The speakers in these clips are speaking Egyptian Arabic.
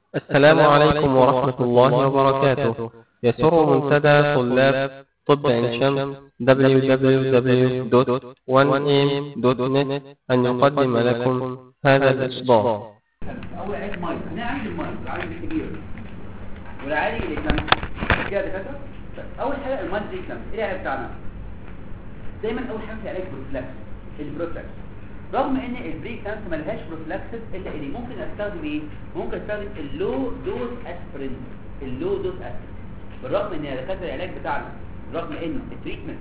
السلام عليكم ورحمة الله وبركاته يسر منتدى طلاب طب عين شمس www.1am.net أن يقدم لكم هذا الإصدار اول عيب مايك انا عندي المايك العالي الكبير والعالي اللي كان كده دكاتره طيب، اول حاجه المايك دي كام ايه العلاج بتاعنا دايما اول حاجه في علاج بروفلاكس البروفلاكس رغم ان البري كانت ملهاش بروفلاكسس الا اللي ممكن استخدم ايه ممكن استخدم اللو دوز اسبرين اللو دوز اسبرين بالرغم ان دكاتره العلاج بتاعنا رغم ان التريتمنت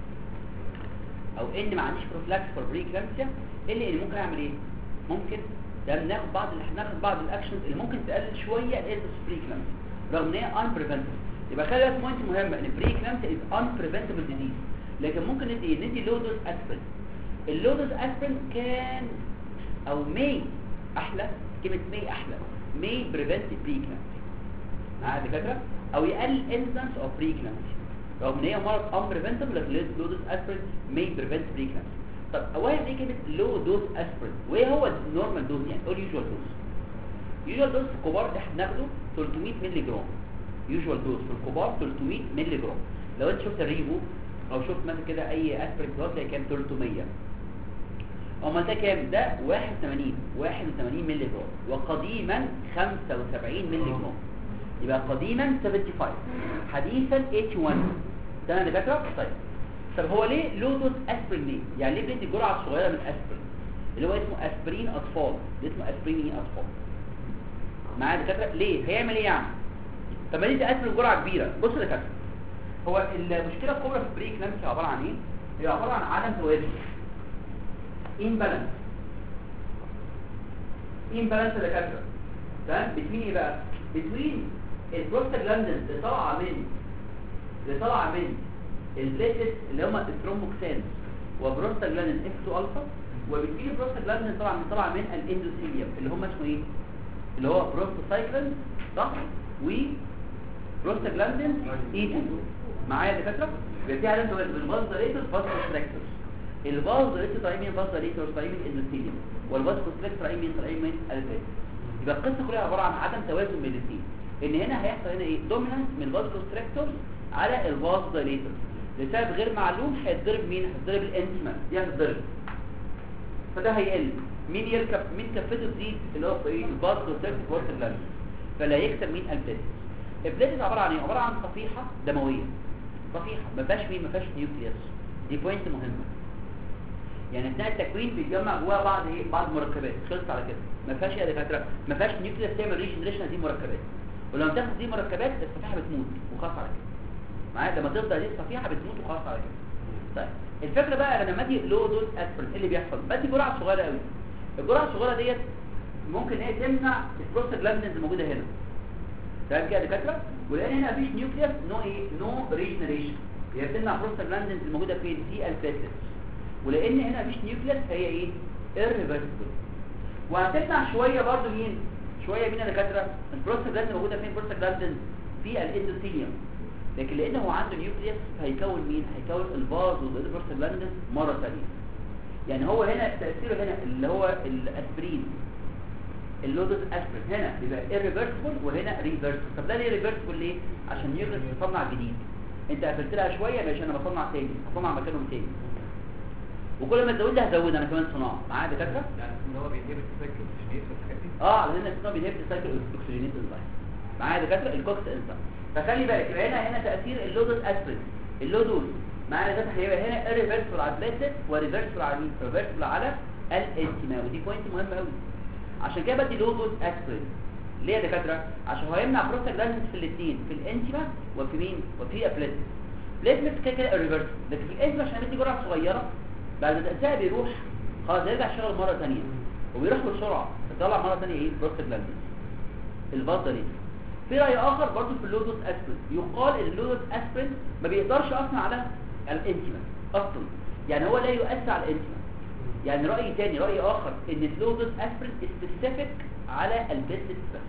او ان ما عنديش بروفلاكس فور بري كلامسيا الا اللي ممكن اعمل ايه ممكن ده ناخد بعض ناخد بعض الاكشنز اللي ممكن تقلل شويه الالبس بري كلامسيا رغم ان هي ان بريفنتبل يبقى خلي بالك بوينت مهمه ان بري كلامسيا از ان بريفنتبل ديزيز لكن ممكن ندي ايه ندي لو دوز اسبرين اللو دوز اسبرين كان او مي احلى كلمه مي احلى مي بريفنت بري كلامسيا معايا دكاتره او يقلل انسنس اوف بري كلامسيا رغم ان هي مرض ان بريفنتبل لكن لو دوز اسبرين مي بريفنت بري كلامسيا طب اولا ايه كلمه لو دوز اسبرين وايه هو النورمال دوز يعني او اليوجوال دوز يوجوال دوز في الكبار ده هناخده 300 مللي جرام يوجوال دوز في الكبار 300 مللي جرام لو انت شفت الريفو او شفت مثلا كده اي اسبرين دوز تلاقي كام 300 امال ده كام ده 81 81 مللي جرام وقديما 75 مللي جرام يبقى قديما 75 حديثا 81 تمام يا دكاتره طيب طب هو ليه لو دوز اسبرين ليه يعني ليه بندي جرعه صغيره من اسبرين اللي هو اسمه اسبرين اطفال اللي اسمه اسبرين ايه اطفال معايا دكاتره ليه هيعمل ايه يعني طب ما ندي اسبرين جرعه كبيره بص يا دكاتره هو المشكله الكبرى في البري كلامسيا عباره عن ايه هي عباره عن عدم توازن امبالانس امبالانس يا دكاتره تمام بتوين ايه بقى بتوين البروستاجلاندين اللي طالعه من اللي طالعه من البليتلت اللي هم الثرومبوكسان وبروستاجلاندين اف 2 الفا وبتوين البروستاجلاندين طالعه من طالعه من الاندوثيليوم اللي هم اسمه ايه اللي هو بروستاسايكلين صح و بروستاجلاندين اي 2 معايا يا دكاتره يبقى في علامه توازن بين الفازوليتور والفازوكونستريكتور الفازوليتور طالعين من الفازوليتور طالعين من الاندوثيليوم والفازوكونستريكتور طالعين من طالعين من البليت يبقى القصه كلها عباره عن عدم توازن بين الاثنين ان هنا هيحصل هنا ايه دومينانس من الفازوكونستريكتور على الفازوديليتور لسبب غير معلوم هيتضرب مين هيتضرب الانتما دي هتتضرب فده هيقل مين يركب مين كفته تزيد اللي هو ايه الفازوديليتور وورت جلاند فلا يكسب مين البليت البليت عباره عن ايه عباره عن صفيحه دمويه صفيحه ما فيهاش مين ما فيهاش نيوكليوس دي بوينت مهمه يعني اثناء التكوين بيتجمع جواها بعض ايه بعض مركبات خلص على كده ما فيهاش يا دكاتره ما فيهاش نيوكليوس تعمل ريجنريشن دي مركبات ولما تاخد دي مركبات الصفيحه بتموت وخلاص على كده معايا لما تفضل دي الصفيحه بتموت وخلاص على كده طيب الفكره بقى انا لما ادي لو دوز اسبرين ايه اللي بيحصل بدي جرعه صغيره قوي الجرعه الصغيره ديت ممكن ايه تمنع البروستاجلاندينز الموجوده هنا تمام كده يا دكاتره ولان هنا مفيش نيوكليوس نو ايه نو ريجنريشن هي بتمنع البروستاجلاندينز الموجوده فين في البليتلتس ولان هنا مفيش نيوكليوس فهي ايه irreversible وهتمنع شويه برضو مين شويه مين يا دكاتره البروستاجلاندين موجوده فين البروستاجلاندين في الاندوثيليوم لكن لان هو عنده نيوكليوس هيكون مين هيكون الفاز والبروستاجلاندين مره ثانيه يعني هو هنا تاثيره هنا اللي هو الاسبرين اللودس اسبرين هنا بيبقى irreversible وهنا reversible طب ده ليه reversible ليه عشان النيوكليوس بتصنع جديد انت قفلت لها شويه ماشي انا بصنع تاني بصنع مكانهم تاني وكل ما تزود لها هزود انا كمان صناعه معايا دكاتره يعني ان هو بينهبت السايكل اوكسجينيز والحاجات دي اه على ان السنه بينهبت السايكل الاكسجينيز انزايم معايا دكاتره الكوكس انزايم فخلي بالك يبقى هنا هنا تاثير اللودوز اسبرين اللودوز معايا دكاتره هيبقى هنا ريفرسبل على البليتلت وريفرسبل على مين ريفرسبل على الانتما ودي بوينت مهمه قوي عشان كده بدي لودوز اسبرين ليه يا دكاتره عشان هو يمنع بروستاجلاندينز في الاثنين في الانتما وفي مين وفي البليتلت بليتلت كده كده ريفرسبل لكن في الانتما عشان بدي جرعه صغيره بعد ما تأثيرها بيروح خلاص يرجع يشتغل مرة تانية وبيروح بسرعة تطلع مرة تانية ايه بروستاجلاندين الفازة دي في رأي آخر برضه في اللودوس أسبرين يقال ان اللودوس أسبرين ما بيقدرش أصلا على الانتما أصلا يعني هو لا يؤثر على الانتما يعني رأي تاني رأي آخر ان اللودوس أسبرين سبيسيفيك على البيسس بس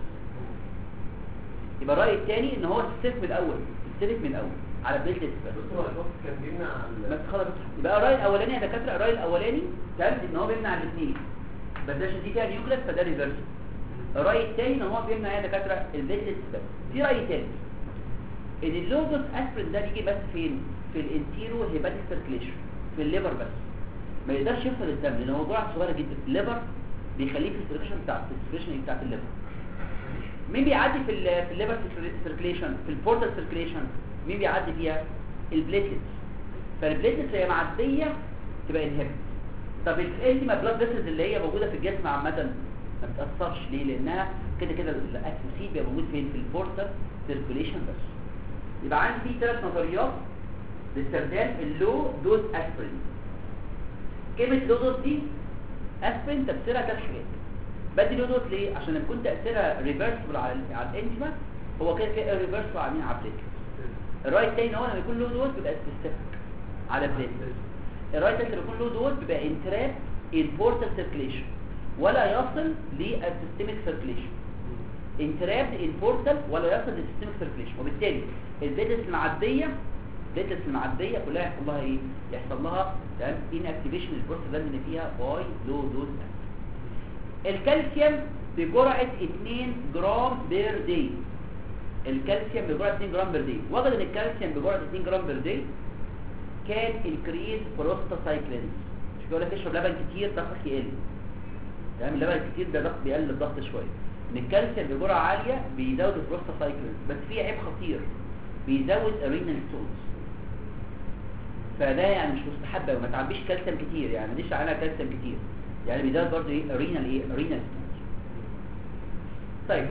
يبقى الرأي التاني ان هو سبيسيفيك من الأول سبيسيفيك من الأول على البيسس بس بص هو الوقت كان بيمنع بس خلاص يبقى الراي الاولاني يا دكاتره الراي الاولاني تمام ان هو بيمنع الاثنين بس ده عشان دي فيها نيوكليس فده ريفرس الراي التاني ان هو بيمنع يا دكاتره البليتلتس بس في راي تاني ان اللو دوز اسبرين ده بيجي بس فين في الانتيرو هيباتيك سيركليشن في الليفر بس ما يقدرش يوصل للدم لان هو جرعه صغيره جدا الليفر بيخليه في السيركليشن بتاع السيركليشن بتاعت الليفر مين بيعدي في ال في الليفر سيركليشن في البورتال سيركليشن مين بيعدي فيها البليتلتس فالبليتلتس هي معديه تبقى انهبت طب الانتيما بلاد فيسلز اللي هي موجوده في الجسم عامه ما بتاثرش ليه لانها كده كده الاكسوسيد بيبقى موجود فين في البورتال سيركليشن بس يبقى عندي في ثلاث نظريات لاستخدام اللو دوز اسبرين كلمه لو دوز دي اسبرين تفسيرها ثلاث حاجات بدي لو دوز ليه عشان لما يكون تاثيرها ريفرسبل على على الانتيما هو كده كده ريفرسبل على مين على البليتلتس الراي التاني هو لما يكون له دوز بيبقى سبيسيفيك على بليتلتس الراي التاني لما يكون له دوز بيبقى انتراب ان بورتال سيركليشن ولا يصل للسيستميك سيركليشن انتراب ان بورتال ولا يصل للسيستميك سيركليشن وبالتالي البليتلتس المعديه البليتلتس المعديه كلها يحصل لها ايه يحصل لها تمام ان اكتيفيشن البروستاجلاند اللي فيها باي لو دوز الكالسيوم بجرعه 2 جرام بير داي الكالسيوم بجرعه 2 جرام بير داي وجد ان الكالسيوم بجرعه 2 جرام بير داي كان انكريز بروستاسايكلين مش بيقول لك اشرب لبن كتير ضغطك يقل تمام اللبن الكتير ده ضغط بيقلل الضغط شويه ان الكالسيوم بجرعه عاليه بيزود البروستاسايكلين بس في عيب خطير بيزود الرينال ستونز فده يعني مش مستحب وما تعبيش كالسيوم كتير يعني ليش عليها كالسيوم كتير يعني بيزود برضه ايه الرينال ايه الرينال ستونز طيب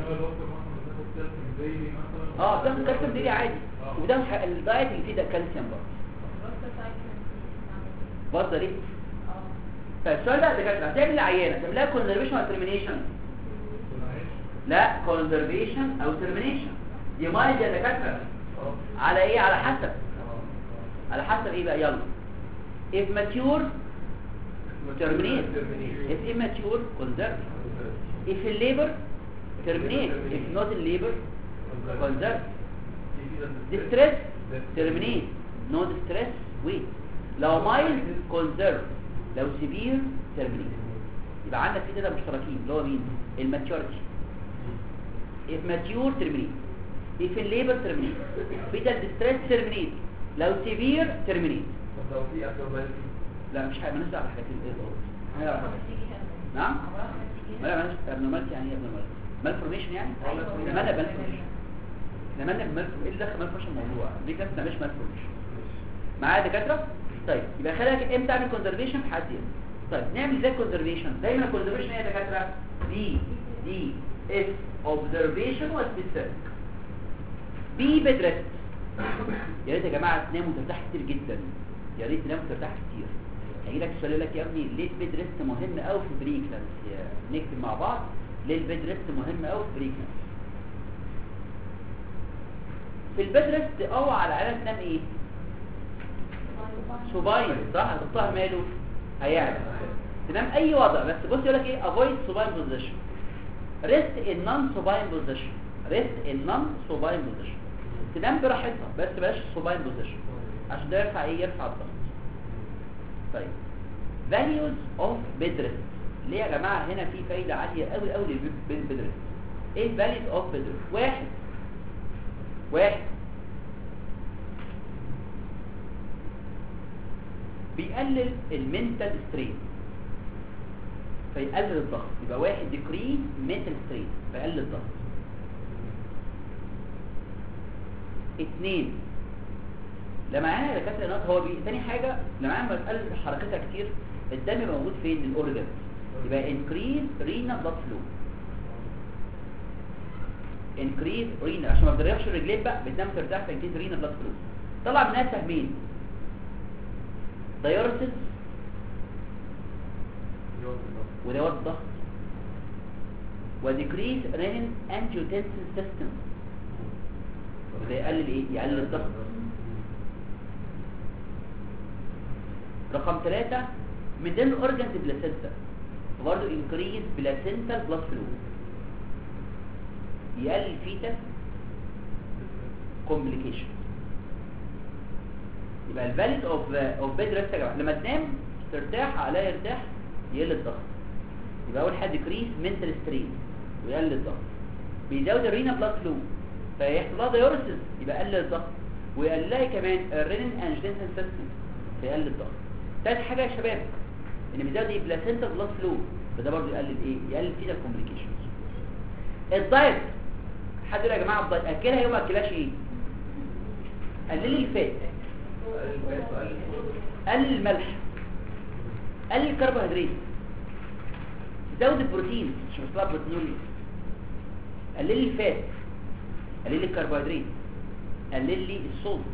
اه بتاخد كالسيوم دي عادي وده الح- الدايت اللي فيه ده كالسيوم برضه برضه ليه طيب السؤال ده دكاتره هتعمل عيانه تعمل لها كونزرفيشن او ترمينيشن لا كونزرفيشن او ترمينيشن دي مايل يا دكاتره على ايه على حسب على حسب ايه بقى يلا if mature terminate if immature conserve if in labor terminate if not in labor conserve distress terminate no distress wait لو mild conserve لو severe terminate يبقى عندك في كده مشتركين اللي هو مين الماتيوريتي if mature terminate if in labor terminate fetal distress terminate لو severe terminate طب لو في abnormality لا مش حاجه مالناش دعوه بالحاجات اللي هي غلط. نعم ما لا مالناش abnormality يعني ايه abnormality malformation يعني مالنا malformation احنا مالنا بالmalformation ايه اللي دخل malformation الموضوع دي كانت مش malformation معايا يا دكاتره طيب يبقى خليك امتى اعمل كونزرفيشن في حد يعني. طيب نعمل ازاي كونزرفيشن دايما الكونزرفيشن ايه يا دكاتره دي دي اس اوبزرفيشن وسبيسيفيك بي بدرست يا ريت يا جماعه تناموا ترتاح كتير جدا يا ريت تناموا ترتاح كتير هيجي لك سؤال يقول لك يا ابني ليه البيد ريست مهم قوي في البريكلانس نكتب مع بعض ليه البيد ريست مهم قوي في البريكلانس في البيد ريست اوعى على العيال تنام ايه سوباين صح هتحطها ماله هيعلى تنام اي وضع بس بص يقول لك ايه افويد سوباين بوزيشن ريست ان نون سوباين بوزيشن ريست ان نون سوباين بوزيشن تنام براحتها بس بلاش سوباين بوزيشن عشان ده يرفع ايه يرفع الضغط طيب values of bed rest ليه يا جماعه هنا في فايده عاليه قوي قوي للبيد ريست ايه values of bed rest واحد واحد بيقلل المنتال سترين فيقلل الضغط يبقى واحد ديكريز منتال سترين فيقلل الضغط اتنين لما انا دكاتره نقط هو بي... تاني حاجه لما انا بقلل حركتها كتير الدم موجود فين الاورجن يبقى انكريز رينا بلاد فلو انكريز رينا عشان ما بتريحش الرجلين بقى بتنام ترتاح فانكريز رينا بلاد فلو طلع منها سهمين دايورسيس ودوات الضغط وديكريز رينين انجيوتنسين سيستم وده يقلل ايه يقلل الضغط رقم ثلاثة من ضمن اورجنز بلاسنتا وبرضه انكريز بلاسنتال بلاد فلو يقلل فيتا كومبليكيشن يبقى الفاليد اوف اوف بيد ريست يا جماعه لما تنام ترتاح عليها يرتاح يقل الضغط يبقى اول حاجه ديكريز منتال سترين ويقلل الضغط بيزود الرينا بلاد فلو فيحصل لها دايوريسيس يبقى يقلل الضغط ويقلل لها كمان الرينين انجينسن سيستم فيقلل الضغط تالت حاجه يا شباب ان بيزود ايه بلاسنتا بلاد فلو فده برضه يقلل ايه يقلل فينا الكومبليكيشنز الدايت حد يقول يا جماعه الدايت اكلها يوم ما اكلهاش ايه قلل الفات قلل الملح قلل الكربوهيدرات زود البروتين عشان يطلع بروتينوريا قلل لي الفات قلل لي الكربوهيدرات قلل لي الصوت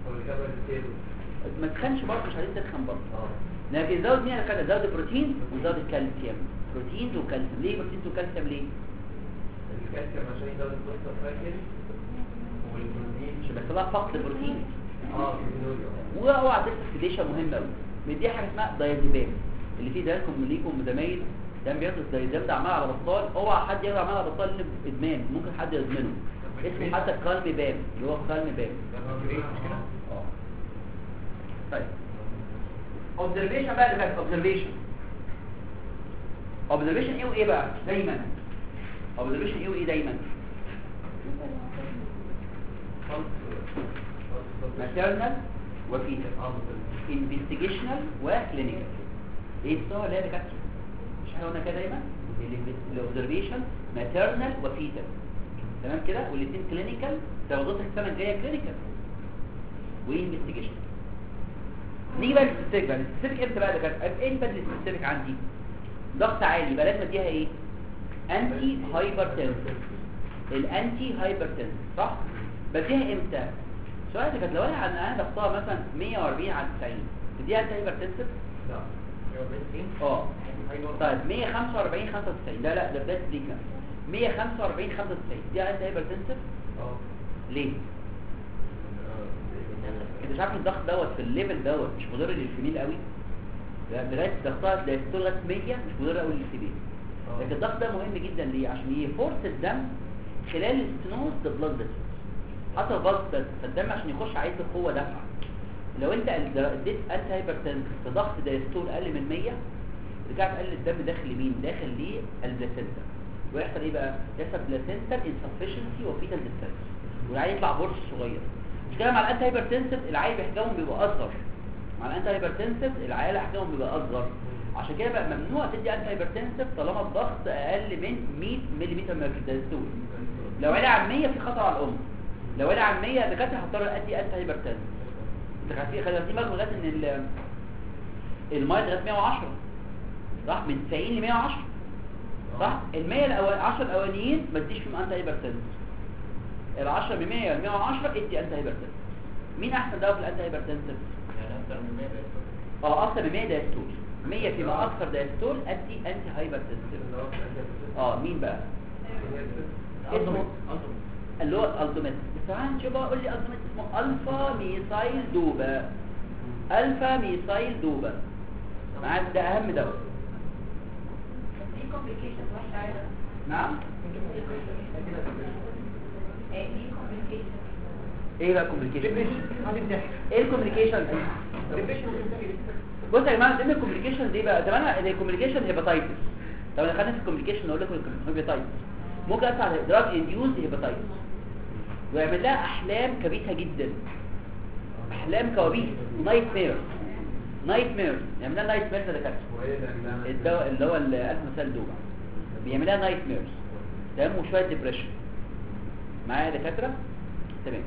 ما تخنش برضه مش عايزين تتخن برضه لكن زود مين كده زود البروتين وزود الكالسيوم بروتين وكالسيوم ليه بروتين وكالسيوم ليه الكالسيوم عشان يزود البروستات فاكر والبروتين عشان بيحصل لها فقد البروتين اه بروتينوريا واوعى تنسى سيديشن مهم قوي دي حاجه اسمها دايازيبام اللي فيه ده لكم ليكم زمايل ده بياخد الدايازيبام ده عمال على بطال اوعى حد ياخد عمال على بطال لأنه ادمان ممكن حد يدمنه اسمه حتى كالم بام اللي هو كالم بام اه طيب observation بقى اللي فات observation observation ايه وايه بقى دايما observation ايه وايه دايما maternal وفيتال investigational وكلينيكال ايه الصور اللي هي دكاتره مش احنا قلنا كده دايما الاوبزرفيشن ماتيرنال وفيتال تمام كده والاثنين كلينيكال ده وظيفتك السنه الجايه كلينيكال وانفستيجيشن نيجي بقى للسبيسيفيك بقى السبيسيفيك امتى بقى دكاتره ايه بقى السبيسيفيك عندي ضغط عالي يبقى لازم اديها ايه انتي هايبرتنسيف الانتي هايبرتنسيف صح بديها امتى سؤال كانت لو انا انا ضغطها مثلا 140 على 90 تديها انتي هايبرتنسيف لا اه طيب 145 95 لا لا ده بدايه ليك 145 95 دي انت هايبرتنسيف اه ليه انت مش عارف الضغط دوت في الليفل دوت مش مضر للفيميل قوي لا لغايه ضغطها لغايه لغايه 100 مش مضر قوي للفيميل آه. لكن الضغط ده مهم جدا ليه عشان يفورس الدم خلال الستنوز بلاد فيسلز حتى الغلط فالدم عشان يخش عايز له قوه دفع لو انت ال- اديت انت هايبرتنس في ضغط دايستول اقل من 100 رجعت قلل الدم داخل لمين داخل للبلاسنتا ويحصل ايه بقى يحصل بلاسنتا انسفشنسي وفيتال ديستنس والعيل يطلع بورش صغير مش كده مع الانتي هايبرتنسيف العيل بيحجمهم بيبقى اصغر مع الانتي هايبرتنسيف العيال احجامهم بيبقى اصغر عشان كده بقى ممنوع تدي انتي هايبرتنسيف طالما الضغط اقل من 100 ملم من الدايستول لو علا عن 100 في خطر على الام لو علا عن 100 دكاتره هضطر ادي انتي هايبرتنسيف انت خدتي خدتي بالك لغايه ان ال- الميه لغايه 110 صح من 90 ل 110 صح ال 100 الاول 10 الاولانيين ما تديش فيهم انتي هايبرتنسيف ال 10 ب 100 ل 110 ادي انتي هايبرتنسيف مين احسن دواء في الانتي هايبرتنسيف يعني اكتر من 100 بقى اه اكتر من 100 دايستول 100 فيما اكثر دايستول ادي انتي هايبرتنسيف اه مين بقى اسمه اللي هو الالتوميت بس تعال نشوف بقى قول لي الالتوميت اسمه الفا ميثايل دوبا الفا ميثايل دوبا معاك ده اهم دواء في complications وحشة عايزة نعم ايه في complications ايه بقى كومبليكيشن ايه الكومبليكيشن بص يا جماعه ضمن الكومبليكيشن دي بقى طب انا الكومبليكيشن هيباتايتس طب انا خدنا في الكومبليكيشن اقول لكم هيباتايتس ممكن اسمع دراج انديوز هيباتايتس ويعمل لها احلام كبيسه جدا احلام كوابيس نايت ميرز نايت ميرز يعمل لها نايت ميرز ده كاتب الدواء اللي هو الالف مثال دوبا بيعمل لها نايت ميرز تمام وشويه ديبريشن معايا يا دكاتره تمام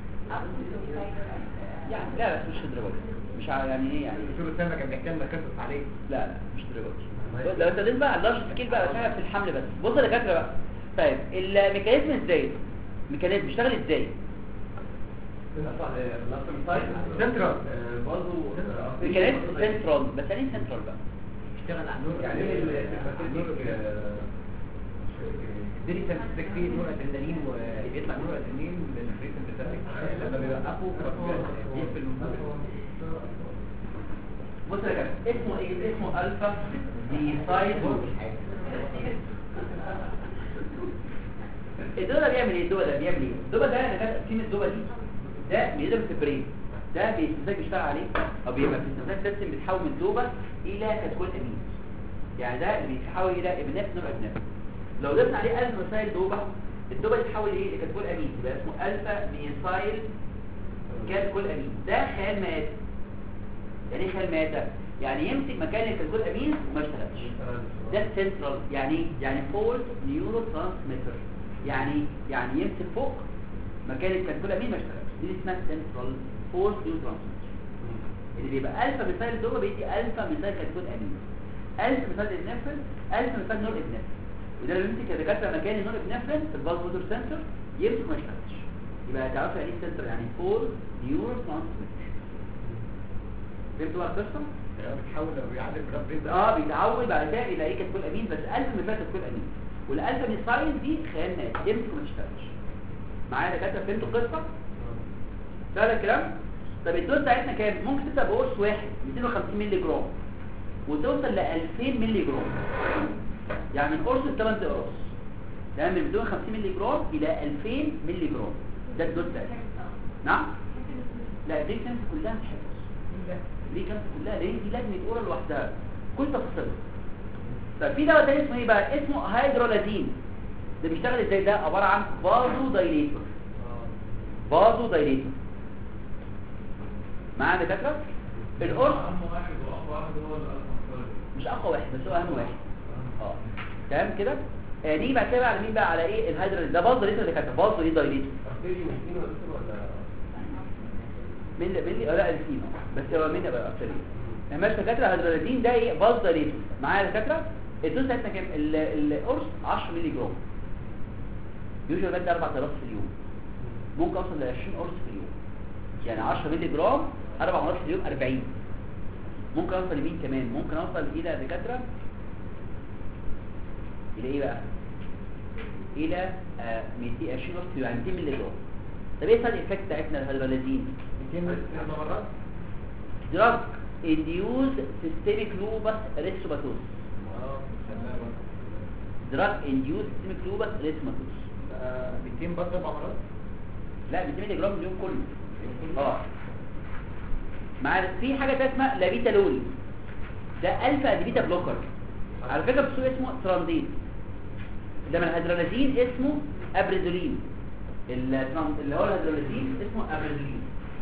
يعني لا لا مش الدرجه دي. مش ع- يعني ايه يعني الدكتور اسامه كان بيحكي لنا قصص عليه لا لا مش الدرجه دي. لو انت دين بقى اللارج سكيل بقى بتعمل في الحمل بس بص يا دكاتره بقى طيب الميكانيزم ازاي الميكانيزم بيشتغل ازاي سنترال برضه ميكانيزم سنترال بس يعني ايه سنترال بقى اشتغل على النور يعني الديري سنترال فيه نور ادرينالين وبيطلع نور ادرينالين من الفري سنترال لما بيوقفوا بيقفل الموتور بص يا جماعه اسمه ايه اسمه الفا ديسايد الدواء ده بيعمل ايه الدواء ده بيعمل ايه الدواء ده انا كاتب فيه الدواء دي ده بيقدر في البرين ده بيستنتج بيشتغل عليه او بيبقى في الاستنتاج سيستم بيتحول من دوبه الى كاتكول امين يعني ده اللي بيتحول الى ابنات نور ابنات لو ضفنا عليه الفا ميثايل دوبا الدوبا تتحول ايه لكاتكول امين يبقى اسمه الفا ميثايل كاتكول امين ده خيال مآتة يعني ايه خيال مآتة يعني يمسك مكان الكاتكول امين وما يشتغلش ده السنترال يعني إيه؟ يعني فولت نيورو ترانسميتر يعني يعني يمسك فوق مكان الكاتكول امين ما يشتغلش دي اسمها سنترال فولت نيورو ترانسميتر اللي بيبقى الفا مثال دوبا بيدي الفا مثال كاتكون امين الفا مثال ابنفرين الفا مثال نور ابنفرين وده اللي بيمسك يا دكاتره مكان النور ابنفرين في الفالف موتور سنتر يمسك ما يشتغلش يبقى تعرفوا يعني ايه سنتر يعني فول نيورو ترانسميتر فهمتوا بقى القصه؟ بتحاول بيعلم رب اه بيتعود بعد كده يلاقيه كاتكون امين بس الفا مثال كاتكون امين والالفا مثال دي خيال نادي يمسك وما يشتغلش معايا يا دكاتره فهمتوا القصه؟ ده الكلام طب الدوز بتاعتنا كام ممكن تبدا بقرص واحد 250 مللي جرام وتوصل ل 2000 مللي جرام يعني من قرص ل 8 اقراص ده من 250 مللي جرام الى 2000 مللي جرام ده الدوز بتاعتنا نعم لا دي كانت كلها مش حفظ دي كانت كلها ليه دي لازم اورال لوحدها كل تفاصيلها طب في دواء تاني اسمه ايه بقى اسمه هيدرولازين ده بيشتغل ازاي ده عباره عن فازو دايليتور فازو دايليتور معانا دكاتره القرص مش اقوى واحد بس هو اهم واحد اه تمام كده آه نيجي بعد كده بقى على مين بقى على ايه الهيدرال ده باظ ليتر اللي كانت باظ ايه دايليتور من من اللي لا الفين بس هو مين بقى اكتر ايه ماشي دكاتره الهيدرالازين ده ايه باظ دايليتور معايا دكاتره الدوز بتاعتنا كام ال- القرص 10 مللي جرام يوجوال بدي 4000 في اليوم ممكن اوصل ل 20 قرص في اليوم يعني 10 مللي جرام اربع مرات في اليوم 40 ممكن اوصل لمين كمان ممكن اوصل الى دكاتره الى ايه بقى الى آه 220 قرص في اليوم، يعني 200 مللي جرام طب ايه السايد افكت بتاعتنا الهيدرالازين دراج انديوز سيستميك لوبس ريسوباتوس دراج انديوز سيستميك لوبس ريسوباتوس 200 بس اربع مرات لا 200 مللي جرام اليوم كله اه مع في حاجه تانية اسمها لابيتالول ده الفا ادبيتا بلوكر على فكره بسوق اسمه تراندين ده من الهيدرالازين اسمه ابريدولين التران- اللي هو الهيدرالازين اسمه ابريدولين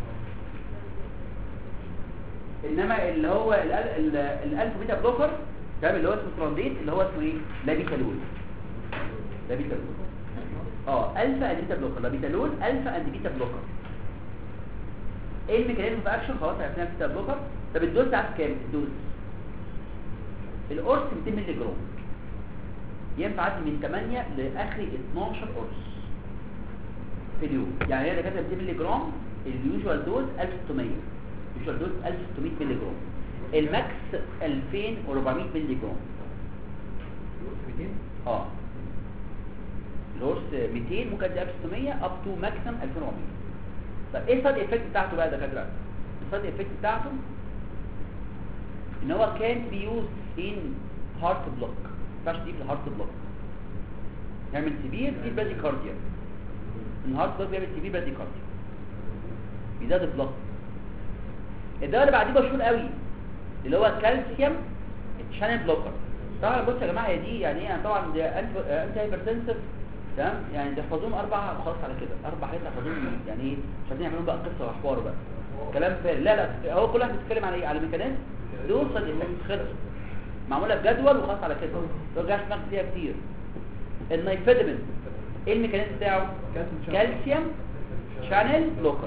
انما اللي هو ال- ال- الالفا بيتا بلوكر ده اللي هو اسمه تراندين اللي هو اسمه ايه لابيتالول لابيتالول اه الفا اند بيتا بلوكر لابيتالول الفا اند بيتا بلوكر ايه الميكانيزم في اكشن خلاص عرفناها في بيتا بلوكر طب الدوز بتاعته كام الدوز القرص 200 مللي جرام ينفع عادي من 8 لاخر 12 قرص في اليوم يعني هي دكاتره 200 مللي جرام اليوجوال دوز 1600 اليوجوال دوز 1600 مللي جرام الماكس 2400 مللي جرام 200 اه الهورس 200 ممكن تبقى 600 اب تو ماكسيمم 2400 طب ايه السايد افكت بتاعته بقى يا دكاتره السايد افكت بتاعته ان هو كان بي يوز ان هارت بلوك ما ينفعش دي في الهارت بلوك يعمل سيفير دي برادي كارديا الهارت بلوك بيعمل سيفير برادي كارديا بيزاد البلوك الدواء اللي بعديه مشهور قوي اللي هو الكالسيوم شانل بلوكر طبعا بص يا جماعه هي دي يعني ايه طبعا دي انت انت هايبرتنسف تمام يعني تحفظوهم اربع وخلاص على كده اربع حاجات تحفظوهم يعني ايه مش عايزين يعملوا بقى قصه وحوار بقى كلام فارغ لا لا هو كل واحد بيتكلم على ايه على ميكانيزم دول صد افكت خلص معموله بجدول وخلاص على كده ما ترجعش دماغك فيها كتير النايفيدمين ايه الميكانيزم بتاعه كالسيوم شانل بلوكر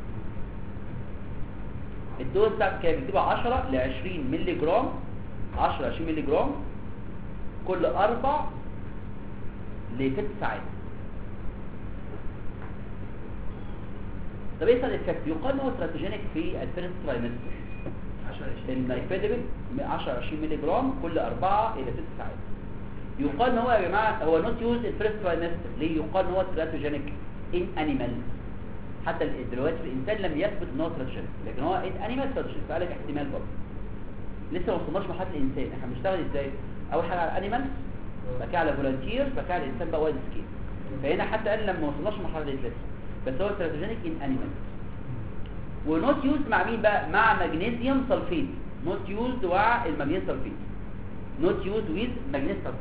الدوز بتاعته كام بتبقى 10 ل 20 مللي جرام 10 20 مللي جرام كل اربع لست ساعات طب ايه السايد افكت يقال ان هو استراتيجينيك في الفيرست ترايمستر النايفيدمين 10 20 مللي جرام كل 4 الى 6 ساعات يقال ان هو يا جماعه هو نوت يوز الفيرست ترايمستر ليه يقال ان هو استراتيجينيك ان انيمال حتى ال- دلوقتي في الانسان لم يثبت ان هو استراتيجينيك لكن هو ان انيمال استراتيجينيك فقال لك احتمال برضه لسه ما وصلناش مرحله الانسان احنا بنشتغل ازاي اول حاجه على الانيمالز بعد كده على فولunteers بعد كده على الانسان بقى وايد سكيل فهنا حتى قال لما ما وصلناش مرحله دي لسه بس هو استراتيجينيك ان انيمالز ونوت يوز مع مين بقى مع مغنيسيوم سلفيت نوت يوز مع المغنيسيوم سلفيت نوت يوز ويز مغنيسيوم سلفيت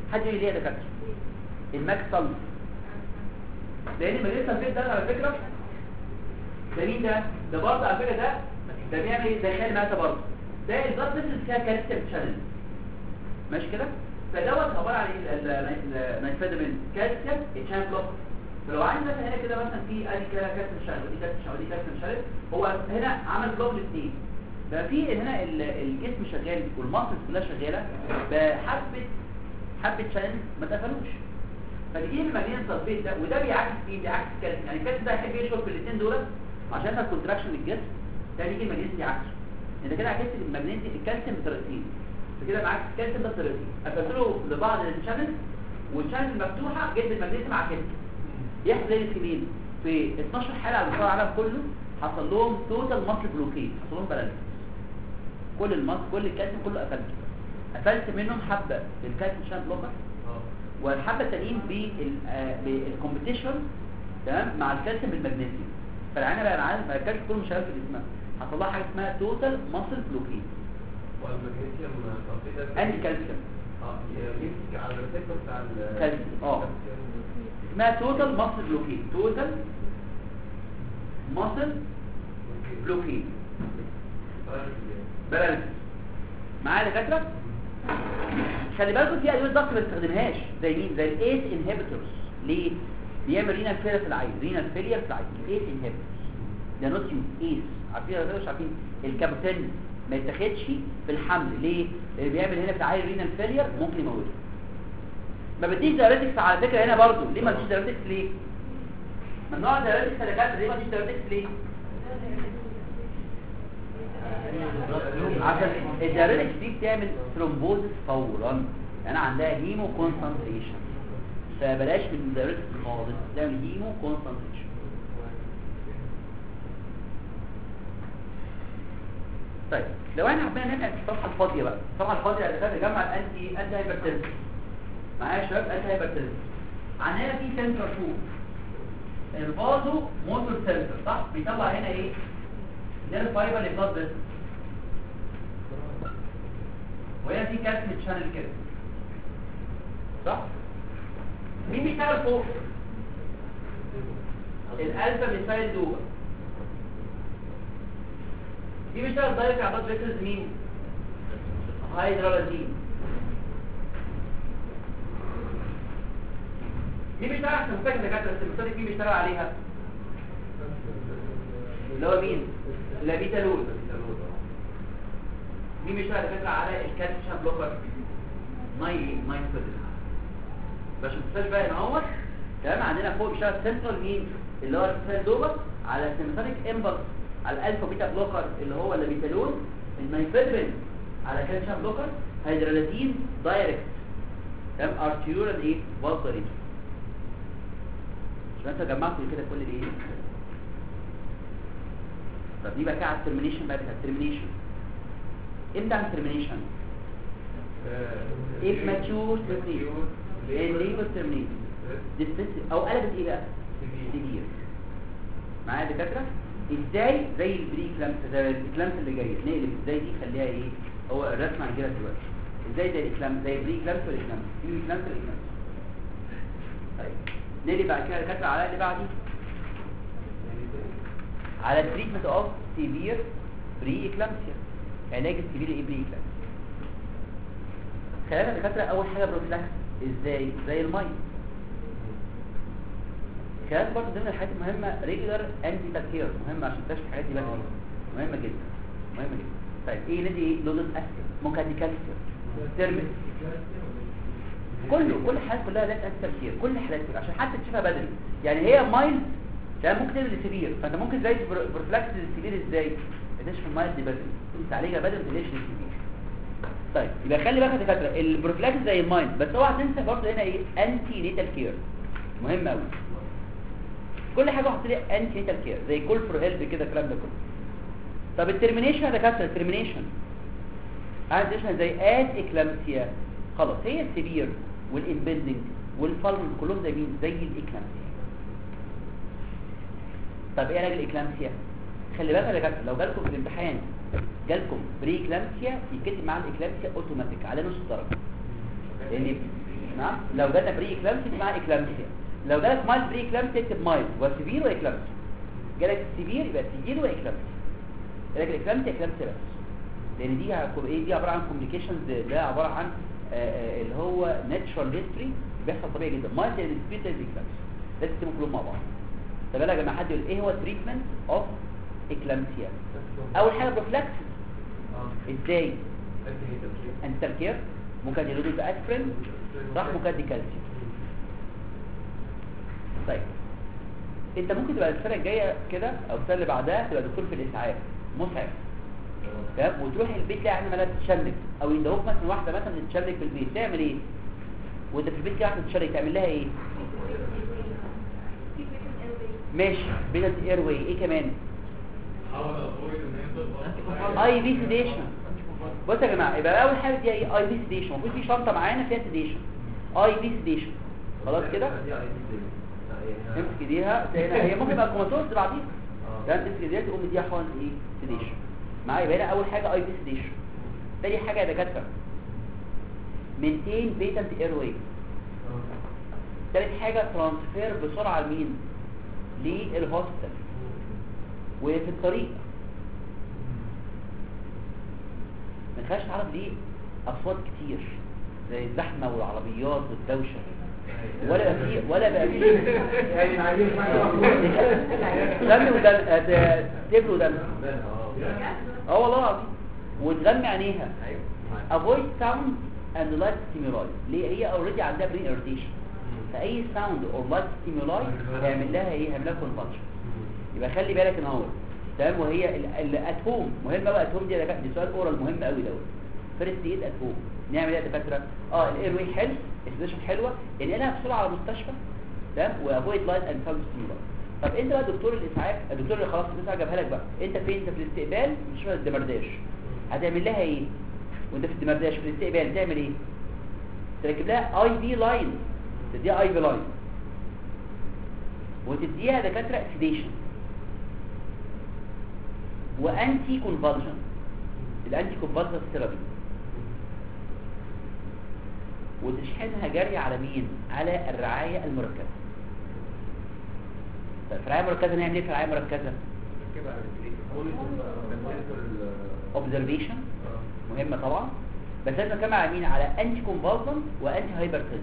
حد يقول لي ليه يا دكاتره الماك صلب لان المغنيسيوم سلفيت ده على فكره ده مين ده ده برضه على فكره ده ده بيعمل ايه ده خيال ماتا برضه ده البلاد فيسلز فيها كالسيوم شانل ماشي كده فدوت عباره عن ايه النيتريدامين كالسيوم تشان بلوك فلو عندي مثلا هنا كده مثلا في ادي كده كالسيوم شانل ودي كالسيوم شانل ودي كالسيوم شانل هو هنا عمل بلوك الاثنين ففي هنا ال- الجسم شغال والمصل كلها شغاله بحبه حبه شانل ما اتقفلوش فبيجيب المغنيسيوم سلفيت ده وده بيعكس مين بيعكس الكالسيوم يعني الكالسيوم ده يحب يشرب في الاثنين دول عشان يحصل كونتراكشن للجسم ده بيجي المغنيسيوم يعكسه انت كده عكست المغنيسيوم الكالسيوم بطريقتين فكده معاك الكالسيوم ده بطريقتين قفلته لبعض الشانل والشانل المفتوحه جد المغنيسيوم عكسته يحصل ايه في مين في 12 حاله على مستوى العالم كله حصل لهم توتال ماسل بلوكيد حصل لهم بلانس كل المص كل الكالسيوم كله قفلته قفلت منهم حبه بالكالسيوم شان بلوكر والحبه التانيين بالكومبيتيشن تمام مع الكالسيوم بالمغنيسيوم فالعينه بقى معانا بقى الكالسيوم كله مش عارف جسمها حصل لها حاجه اسمها توتال ماسل بلوكيد والمغنيسيوم صلفيت ده انتي كالسيوم اه يمسك على الريسبتور بتاع ال كالسيوم اه اسمها توتال ماسل بلوكيد توتال ماسل بلوكيد بلانس معايا دكاتره خلي بالكم في ادويه ضغط ما بنستخدمهاش زي مين زي الايس انهبيتورز ليه بيعمل رينال فيلير في العين رينال فيلير في العين الايس انهبيتورز ده نوت يوز ايس عارفين ولا مش عارفين الكابتن ما يتاخدش في الحمل ليه لان بيعمل هنا في العين رينال فيلير ممكن يموته ما بديش دايريتكس على فكره هنا برضو ليه ما بديش دايريتكس ليه ممنوع دايريتكس يا دكاتره ليه ما بديش دايريتكس ليه عشان الدايريتكس دي بتعمل ثرومبوزس فورا يعني عندها هيمو كونسنتريشن فبلاش من الدايريتكس خالص تعمل هيمو كونسنتريشن طيب لو احنا حبينا ننقل الصفحه الفاضيه بقى الصفحه الفاضيه اللي كانت نجمع الانتي انتي هايبرتنسن معايا يا شباب انتي هايبرتنسن عندنا في سنتر فوق الفازو موتور سنتر صح بيطلع هنا ايه ده الفايبر اللي بلاد فيسل وهي في كالسيوم شانل كده صح مين بيشتغل فوق الالفا ميثايل دوبا دي بيشتغل دايركت على بلاد فيسلز مين هيدرالازين مين بيشتغل على السمسات دكاتره السمسات مين بيشتغل عليها اللي هو مين لابيتالول مين بيشتغل دكاتره على الكالسيوم بلوكر ماي ماي فيدل باش ما تنساش بقى ان هو تمام عندنا فوق بيشتغل سنترال مين اللي هو السيل دوبر على سيمباتيك امبلس على الالفا بيتا بلوكر اللي هو اللابيتالول المايفيدرين على كالسيوم بلوكر هيدرالازين دايركت تمام ارتيورال ايه فالتريت عشان انت جمعت كده كل الايه طب دي بقى كده على الترمينيشن بقى بتاع الترمينيشن امتى على الترمينيشن if mature termination and labor termination dismissive او قلبت ايه بقى severe معايا يا دكاتره ازاي زي البري كلامس زي الكلامس اللي جايه نقلب ازاي دي خليها ايه هو الرسمه هنجيبها دلوقتي ازاي زي الكلام زي البري كلامس والاكلامس في كلامس والاكلامس طيب نقلب بعد كده يا دكاتره على اللي بعديه على التريتمنت اوف سيفير بري اكلامسيا علاج السيفير ايه بري اكلامسيا خلينا دكاتره اول حاجه بروفلاكس ازاي زي الميه كانت برضه ضمن الحاجات المهمه ريجولار انتي تاكير مهمه عشان تكتشف الحاجات دي بدري مهمه جدا مهمه جدا طيب ايه ندي ايه لودوس اسيد ممكن ادي كالسيوم ترمي كله كل الحالات كلها لازم انتي تاكير كل الحالات كلها عشان حتى تشوفها بدري يعني هي مايلد يعني ممكن تقلب لسيفير فانت ممكن زي بروفلاكس للسيفير ازاي تكتشف المايلد دي بدري تعالجها بدري ما تقلقش للسيفير طيب يبقى خلي بالك يا دكاتره البروفلاكس زي المايند بس اوعى تنسى برضه هنا ايه انتي نيتال كير مهم قوي كل حاجه حط لي انتي نيتال كير زي كول فور هيلب كده الكلام ده كله طب الترمينيشن يا دكاتره الترمينيشن عايز تشمل زي اد اكلامسيا خلاص هي السيفير والامبندنج والفالم كلهم زي مين زي الاكلامسيا طب ايه علاج الاكلامسيا خلي بالك يا دكاتره لو جالكم في الامتحان جالكم بري اكلامسيا يتكتب مع الاكلامسيا اوتوماتيك على نص درجه لان نعم لو جالنا بري اكلامسي اسمها اكلامسيا لو جالك مايل بري اكلامسي اكتب مايل وسيفير واكلامسي جالك سيفير يبقى سيفير واكلامسي جالك الاكلامسي اكلامسي بس لان دي هتكون ايه دي عباره عن كومبليكيشنز ده عباره عن آه، آه، اللي هو ناتشرال هيستوري بيحصل طبيعي جدا مايل سبيد اكلامسي لازم تكتبوا كلهم مع بعض طب يلا يا جماعه حد يقول ايه هو التريتمنت اوف اكلامسيا اول حاجه بروفلاكس ازاي انت كير ممكن يلودوا باسبرين صح ممكن دي كالسيوم طيب انت ممكن تبقى السنه الجايه كده او السنه اللي بعدها تبقى دكتور في الاسعاف مسعف تمام وتروح البيت تلاقي عندها ملاك تتشنج او يدوك مثلا واحده مثلا تتشنج في البيت تعمل ايه وانت في البيت كده واحده تتشنج تعمل لها ايه ماشي بينت اير واي ايه كمان اي في سيديشن بصوا يا جماعه يبقى اول حاجه دي ايه اي في سيديشن المفروض في شنطه معانا فيها سيديشن اي في سيديشن خلاص كده امسك ايديها هنا هي ممكن تبقى كوماتوز بعدين تمام تمسك ايديها تقوم مديها حقن ايه سيديشن معايا يبقى هنا اول حاجه اي في سيديشن تاني حاجه يا دكاتره مينتين بيتنت اير واي تالت حاجه ترانسفير بسرعه لمين للهوستل وفي الطريق ما ينفعش تعرف ليه اصوات كتير زي الزحمه والعربيات والدوشه ولا بقى فيه ولا بقى فيه دم ودم آه، تبر ودم اه والله العظيم وتغمي عينيها avoid sound and light stimuli ليه هي اوريدي عندها brain irritation فاي sound or light stimuli هيعمل لها ايه هيعمل لها convulsion يبقى خلي بالك ان هو تمام وهي الاتوم مهم قوي الاتوم دي يا دكاتره دي سؤال اورال مهم قوي دوت فيرست ايد اتوم نعمل ايه يا دكاتره اه الاير واي حلو السيشن حلوه انقلها بسرعه على المستشفى تمام وافويد لايت اند ساوند ستيمولاي طب انت بقى دكتور الاسعاف الدكتور اللي خلاص الاسعاف جابها لك بقى انت فين انت في الاستقبال مش في الدمرداش هتعمل لها ايه وانت في الدمرداش في الاستقبال تعمل ايه تركب لها اي في لاين تديها اي في لاين وتديها دكاتره سيديشن وانتي كونفالجن الانتي كونفالجن ثيرابي وتشحنها جري على مين على الرعايه المركزه طيب في الرعايه المركزه نعمل ايه في الرعايه المركزه اوبزرفيشن مهمه طبعا بس لازم نكمل على مين على انتي كونفالجن وانتي هايبرتنسن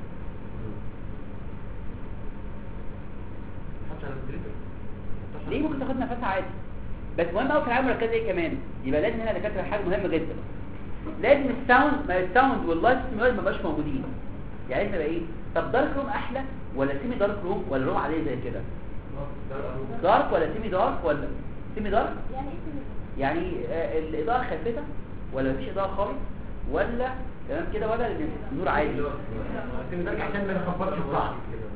ليه ممكن تاخد نفسها عادي بس مهم قوي في الرعايه المركزه ايه كمان يبقى لازم هنا دكاتره حاجه مهمه جدا لازم الساوند ما الساوند واللايت ستيمولات ما بقاش موجودين يعني انت بقى ايه طب دارك روم احلى ولا سيمي دارك روم ولا روم عاديه زي كده دارك ولا سيمي دارك ولا سيمي دارك يعني آه الاضاءه خافته ولا مفيش اضاءه خالص ولا تمام كده ولا النور عادي عشان ما نخبطش في بعض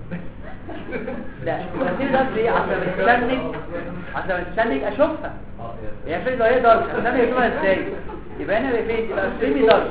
لا سيمي دارك ليه عشان بتستنج عشان بتستنج اشوفها هي فين هي دارك عشان اشوفها ازاي يبقى هنا يبقى فين يبقى سيمي دارك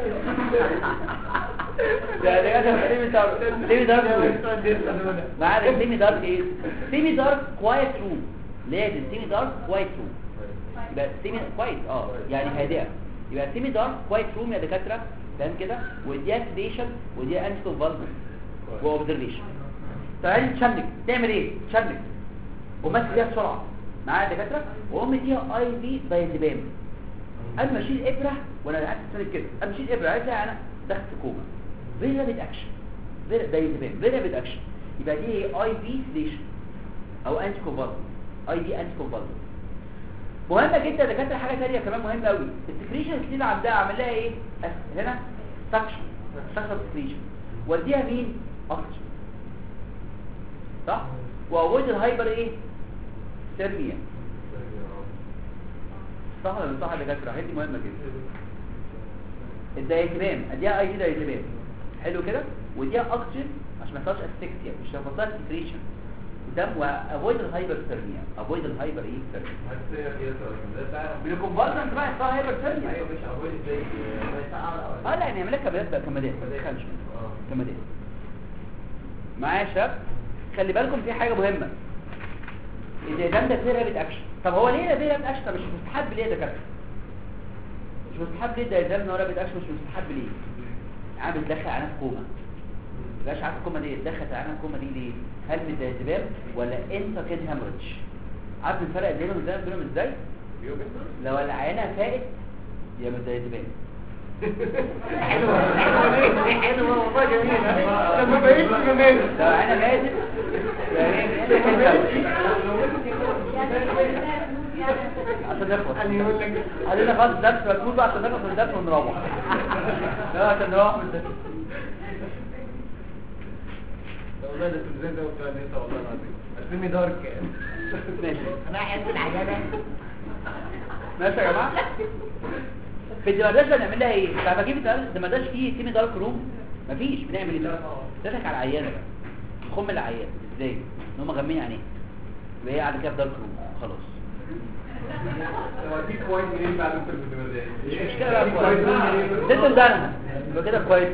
ده ده ده سيمي دارك سيمي دارك معانا سيمي دارك ايه سيمي دارك كوايت روم لازم سيمي دارك كوايت روم يبقى سيمي كوايت اه يعني هادئه يبقى سيمي دارك كوايت روم يا دكاتره تمام كده وديها سيديشن وديها انتي كونفالجن واوبزرفيشن تعالي تشنج تعمل ايه تشنج وماسك فيها بسرعه معايا يا دكاتره واقوم مديها اي في دايزيبام قبل ما اشيل ابره وانا قاعد استنى كده قبل ما اشيل ابره عايز انا دخلت في كوما فيري رابيد اكشن فيري دايزيبام فيري رابيد اكشن يبقى دي اي في سيديشن او انتي كونفالجن اي في انتي كونفالجن مهمه جدا يا دكاتره حاجه ثانيه كمان مهمه قوي السكريشن اللي عندها اعمل لها ايه أس- هنا سكشن سكشن سكريشن وديها مين اكسجين صح واويد الهايبر ايه سيرميا صح ولا مش صح يا دكاتره دي مهمه جدا الدايجرام اديها اي دي دايجرام حلو كده وديها اكسجين عشان ما يحصلش اسفكسيا مش هيحصلها سكريشن دم وافويد الهايبر سيرميا افويد الهايبر ايه سيرميا بالكونفرجنت بقى يحصل هايبر سيرميا اه لا يعني يعمل لك كمادات بقى كمادات ما تدخلش كمادات معايا يا شباب خلي بالكم في حاجه مهمه اذا ده ده فيه رابط اكشن طب هو ليه ده رابط اكشن طب مش مستحب ليه ده كده مش مستحب ليه ده ده ان هو رابط اكشن مش مستحب ليه عم بتدخل على ناس كوما تبقاش عارف الكومه دي دخلت العيانه الكومه دي ليه هل من الدباب ولا انتركين هامرج عارف الفرق بينهم ازاي بينهم ازاي لو العيانه فاقت يا من الدباب حلوة حلوة حلوة والله جميلة لما بقيت جميل لو العيانه ماتت يا هي من انتركين هامرج عشان نخلص يعني يقول لك علينا خلاص الدرس مكتوب بقى عشان نخلص من الدرس ونروح لا عشان نروح من الدرس والله ده التلفزيون ده وبتاع النساء والله العظيم الفيلم دارك ماشي انا احب العيانة ماشي يا جماعه في الدمرداش بنعمل لها ايه طب اجيب الدمرداش فيه سيمي دارك روم مفيش بنعمل ايه بقى تضحك على العيانه بقى خم العيان ازاي ان هم غمين عينيه يبقى هي قاعده كده في دارك روم خلاص هو في كويس منين بعد دكتور في الدمرداش مش مشكله بقى كويس ست ودانها يبقى كده كويس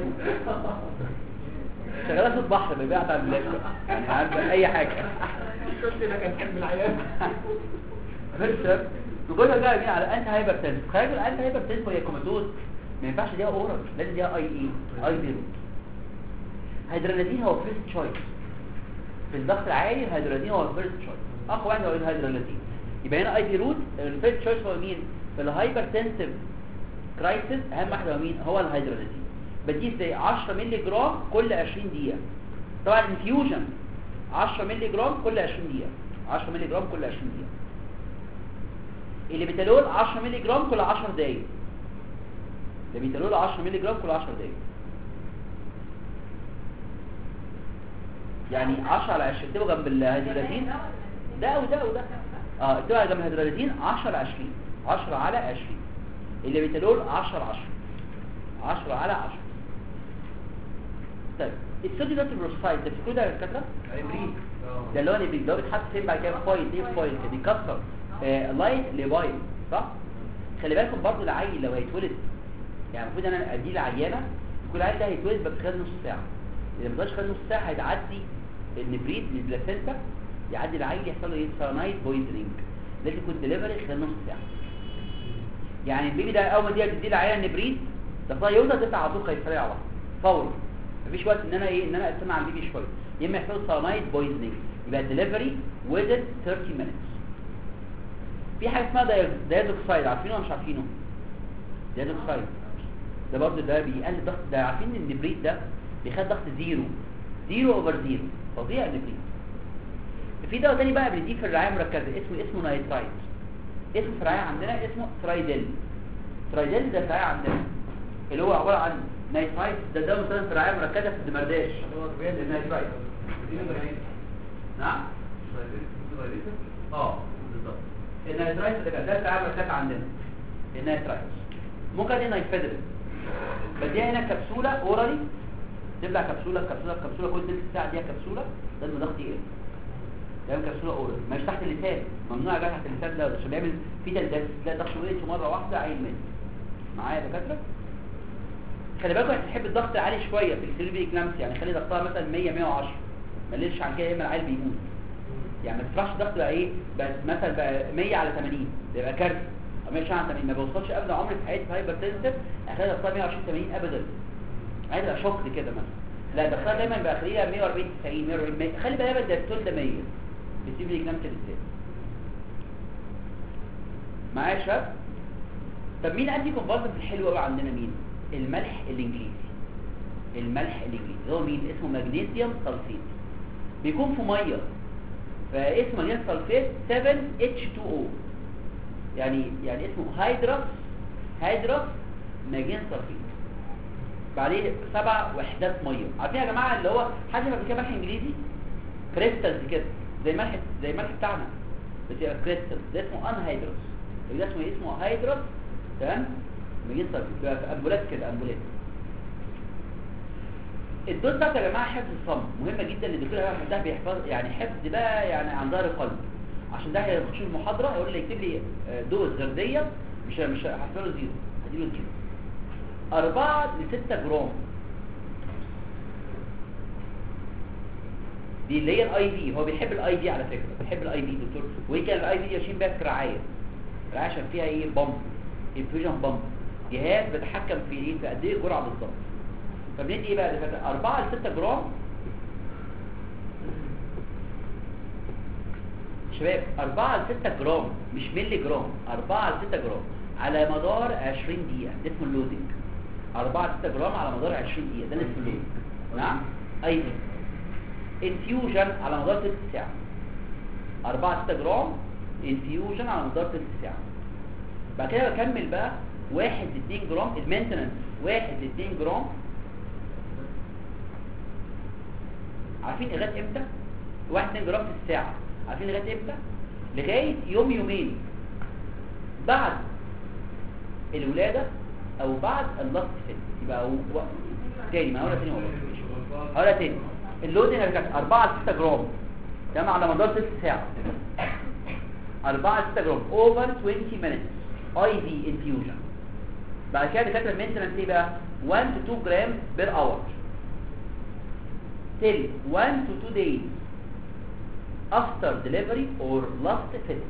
شغاله صوت بحر بيبيع على البلاش بقى يعني عارفه اي حاجه شفت انك هتحب العيانة فيرسر وجوزها جاي مين على انت هايبر تنس خارج الانت هايبر تنس وهي كوماتوز ما ينفعش ديها اورال لازم ديها اي اي اي بي روت هيدرالازين هو فيرست تشويس في الضغط العالي الهيدرالازين هو فيرست تشويس اقوى واحد هو الهيدرالازين يبقى هنا اي بي روت الفيرست تشويس هو مين في الهايبر تنسيف كرايسيس اهم واحد هو مين هو الهيدرالازين بديه ازاي 10 مللي جرام كل 20 دقيقه طبعا انفيوجن 10 مللي جرام كل 20 دقيقه 10 مللي جرام كل 20 دقيقه اللي بيتالول 10 مللي جرام كل 10 دقايق اللي بيتالول 10 مللي جرام كل 10 دقايق يعني 10 على 20 اكتبوا جنب الهيدرالازين ده وده وده اه اكتبوا جنب الهيدرالازين 10 على 20 10 على 20 اللي بيتالول 10 10 10 على 10 طيب الصوديوم ده البروسايد ده بتقول ده يا دكاتره عبريد ده اللي هو اللي بي- اللي هو بيتحط فين بعد كده في فايل ايه في فايل كده بيكسر آه لايت لبايل صح خلي بالكم برضو العيل لو هيتولد يعني المفروض انا اديه العيانه يكون العيل ده هيتولد بس خلال نص ساعه اذا ما بقاش خلال نص ساعه هيتعدي النبريد للبلاسينتا يعدي العيل يحصل له ايه سيرانايد بويزنينج لازم يكون ديليفري خلال نص ساعه يعني البيبي ده اول ما تيجي تدي العيان النبريد ده يوصل تطلع على طول قيصريه على طول فورا مفيش وقت ان انا ايه ان انا استنى على البيبي شويه يا اما يحصل سيرانايد بويزنينج يبقى ديليفري within 30 minutes في حاجه اسمها دايزوكسايد عارفينه ولا مش عارفينه دايزوكسايد ده برضه ده بيقلل ضغط ده عارفين ان النبريد ده بيخلي ضغط زيرو زيرو اوفر زيرو فظيع النبريد في دواء تاني بقى بنديه في الرعايه المركزه اسمه اسمه نايترايت اسمه في الرعايه عندنا اسمه ترايدل ترايدل ده في الرعايه عندنا اللي هو عباره عن نايترايت ده ده مثلا في الرعايه المركزه في الدمرداش النايترايت نعم اه بالظبط النايترايت ده كان ده الرعايه المركزه عندنا النايترايت ممكن دي نايفيدرين بديها هنا كبسوله اورالي تبلع كبسوله كبسوله كبسوله كل تلت ساعه دي كبسوله ده الضغط يقل تعمل كبسوله اورال مش تحت اللسان ممنوع يا جماعه تحت اللسان ده عشان بيعمل في تلدس تلاقي ضغط وقف مره واحده عين مات معايا يا دكاتره خلي بالكم انت تحب الضغط عالي شويه في السيربي اكلامس يعني خلي ضغطها مثلا 100 110 ما نقلش عن كده يا اما العيل بيموت يعني ما ترفعش ضغط بقى ايه بقى مثلا بقى 100 على 80 ده يبقى كارثه ما مش على 80 ما بوصلش ابدا عمري في حياتي هايبر تنسيف اخلي ضغطها 120 80 ابدا عايز ابقى شوك كده مثلا لا ضغطها دايما بقى خليها 140 90 140 100 خلي بالك ده التول ده 100 بيسيب لي كام كده ازاي معايا يا شباب طب مين انتي كونفالسنت الحلو قوي عندنا مين الملح الانجليزي الملح الانجليزي هو مين اسمه مغنيسيوم سلفيت بيكون في ميه فاسمه مغنيسيوم سلفيت 7H2O يعني يعني اسمه هيدرس هيدرس مغنيسيوم سلفيت بعدين سبع وحدات ميه عارفين يا جماعه اللي هو حد ما كده ملح انجليزي كريستالز كده زي الملح زي الملح بتاعنا بس يبقى كريستال ده اسمه ان هيدرس ده اسمه إيه؟ اسمه هيدرس تمام مجين صرف بيبقى في امبولات كده امبولات الدوز بتاعته يا جماعه حفظ الصم مهمه جدا للدكتور احمد ده بيحفظ يعني حفظ بقى يعني عن ظهر القلب عشان ده هيخش المحاضره يقول لي يكتب لي آه، دوز غرديه مش مش هحسبه له زيرو هديله زيرو 4 ل 6 جرام دي اللي هي الاي في هو بيحب الاي في على فكره بيحب الاي في دكتور وهي كان الاي في ياشين بيها في رعايه رعايه عشان فيها ايه بامب انفيوجن بامب جهاز بيتحكم في ايه في قد ايه الجرعه بالظبط فبندي ايه بقى يا دكاتره 4 ل 6 جرام شباب 4 ل 6 جرام مش ملي جرام 4 ل 6 جرام على مدار 20 دقيقة ده اسمه اللودنج 4 ل 6 جرام على مدار 20 دقيقة ده اللي اسمه اللودنج نعم اي انفيوجن على مدار 3 ساعة 4 6 جرام انفيوجن على مدار 3 ساعة بعد كده بكمل بقى 1 ل 2 جرام المينتنس 1 ل 2 جرام عارفين لغايه امتى 1 2 جرام في الساعه عارفين لغايه امتى لغايه يوم يومين بعد الولاده او بعد اللاست فيت يبقى و... و... تاني ما هقولها تاني والله هقولها تاني اللود هنا كانت 4 ل 6 جرام تمام على مدار 6 ساعه 4 ل 6 جرام اوفر 20 minutes اي في انفيوجن بعد كده دكاتره المينتنس ايه بقى 1 to 2 جرام بير اور till 1 to 2 days after delivery or last fit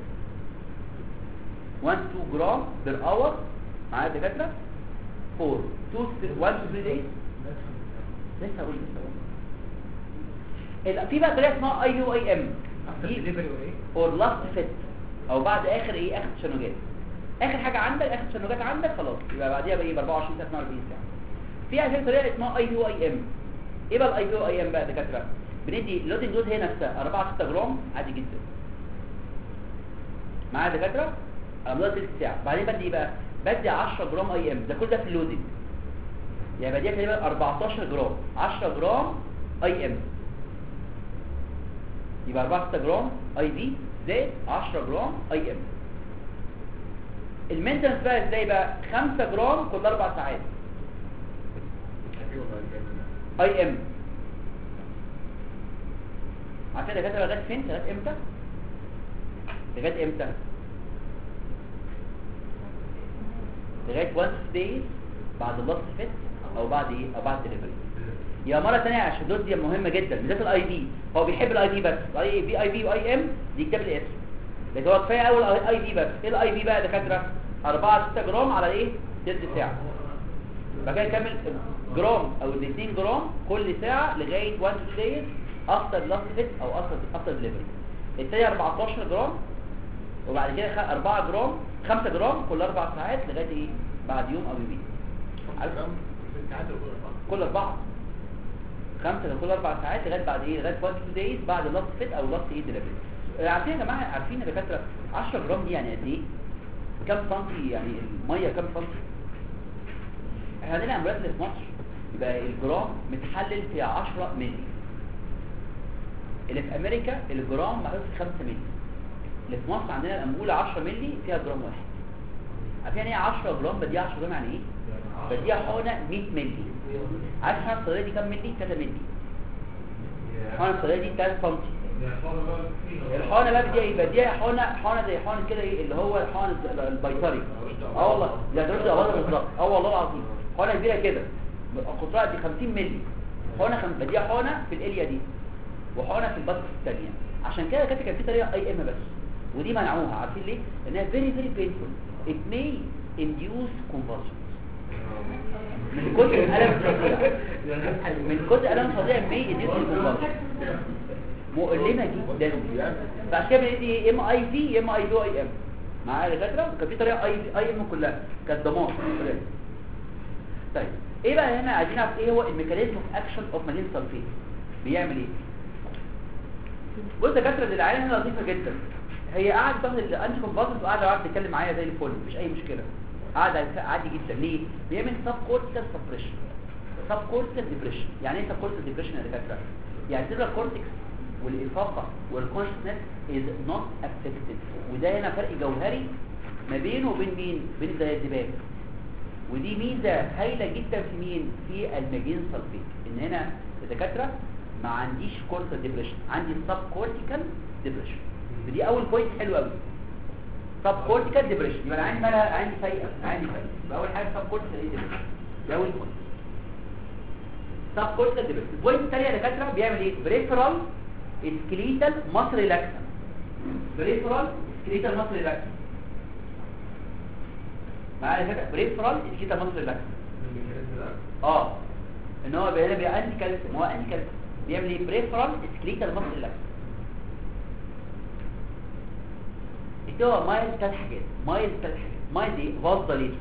1 to 2 جرام per hour معايا يا دكاتره for 2 to 1 to 3 days لسه هقول لسه هقول في بقى طريقه اسمها اي يو اي ام افتر ديليفري وايه اور لاست فيت او بعد اخر ايه اخر تشنجات اخر حاجه عندك اخر تشنجات عندك خلاص يبقى بعديها بايه ب 24 ساعه 48 ساعه في عشان طريقه اسمها اي يو اي ام ايه بقى الاي يو اي ام بقى يا دكاتره بندي لودنج دوز هي نفسها 4 6 جرام عادي جدا معايا يا دكاتره على مدار 3 ساعه بعدين بدي ايه بقى بدي 10 جرام اي ام ده كل ده في اللودنج يعني بديها تقريبا 14 جرام 10 جرام اي ام يبقى 4 6 جرام اي في زائد 10 جرام اي ام المينتنس بقى ازاي بقى 5 جرام كل 4 ساعات اي ام عارفين يا دكاتره لغايه فين لغايه امتى لغايه امتى لغايه 1 دايز بعد اللاست فيت او بعد ايه او بعد ديليفري يا مره ثانيه عشان الدوز دي مهمه جدا بالذات الاي في هو بيحب الاي في بس اي في اي في واي ام دي كتاب الاسم لكن هو كفايه اول اي في بس ايه الاي في بقى يا دكاتره 4 6 جرام على ايه تلت ساعه بعد كده نكمل جرام او 2 جرام كل ساعه لغايه 1 دايز افتر لاست فيت او افتر افتر ديليفري الثاني 14 جرام وبعد كده خ- 4 جرام 5 جرام كل 4 ساعات لغايه ايه بعد يوم او يومين عارف كل اربعه خمسة كل اربع ساعات لغايه بعد ايه لغايه 1 دايز بعد لاست فيت او لاست ايه ديليفري عارفين يا جماعه عارفين يا دكاتره 10 جرام دي يعني قد ايه كام سنتي يعني الميه كام سنتي احنا عندنا امراض اللي في مصر يبقى الجرام متحلل في 10 مللي اللي في امريكا الجرام محطوط في 5 مللي اللي في مصر عندنا الانبوله 10 مللي فيها جرام واحد عارفين يعني ايه 10 جرام بديها 10 جرام يعني ايه بديها حقنه 100 مللي عارف الحقنه الصغيره دي كام مللي 3 مللي الحقنه الصغيره دي 3 سم الحقنه بقى بديها ايه بديها حقنه حقنه زي حقنه كده ايه اللي هو الحقن البيطري اه والله ده درجه الاباضه بالظبط اه والله العظيم حقنه كبيره كده قطرها دي 50 مللي حقنه خم... بديها حقنه في الاليا دي وحقنه في البطن الثانيه عشان كده كانت كان في طريقه اي ام بس ودي منعوها عارفين ليه لانها فيري فيري بينفول it may induce convulsions من كتر الالم الفظيع من كتر الالم الفظيع may induce convulsions مؤلمه جدا فعشان كده بندي يا اما اي في يا اما اي في اي ام معايا يا دكاتره كان في طريقه اي اي ام كلها كانت دمار طيب ايه بقى هنا عايزين نعرف ايه هو الميكانيزم اوف اكشن اوف مالين سلفيت بيعمل ايه بص يا دكاتره العيان هنا لطيفه جدا هي قاعده تاخد الانتي كونفالسنت وقاعده قاعده تتكلم معايا زي الفل مفيش اي مشكله قاعده عادي جدا ليه بيعمل سب كورتيكال سبريشن سب كورتيكال ديبريشن يعني ايه سب كورتيكال ديبريشن يا دكاتره يعني السيرفر كورتكس والإفاقة والكونشنس is not affected وده هنا فرق جوهري ما بينه وبين مين بين الدباب ودي ميزة هايلة جدا في مين في الماجين سلفيت ان هنا الدكاترة ما عنديش كورتيكال ديبريشن عندي سب كورتيكال ديبريشن ودي اول بوينت حلو قوي سب كورتيكال ديبريشن يبقى انا عندي مالها عندي فايقة عندي فايقة يبقى اول حاجة سب كورتيكال ديبريشن ده اول بوينت سب كورتيكال ديبريشن البوينت الثانية يا دكاترة بيعمل ايه بريفرال سكليتال مصر ريلاكسن بريفرال سكليتال مصر ريلاكسن معايا كده بريفرال سكليتال مصر ريلاكسن اه ان هو هنا بيبقى انتي كالسيوم هو انتي كالسيوم بيعمل ايه بريفرال سكليتال ماسل ريلاكس هو مايل ثلاث حاجات مايل ثلاث حاجات مايل دي فاز دايليشن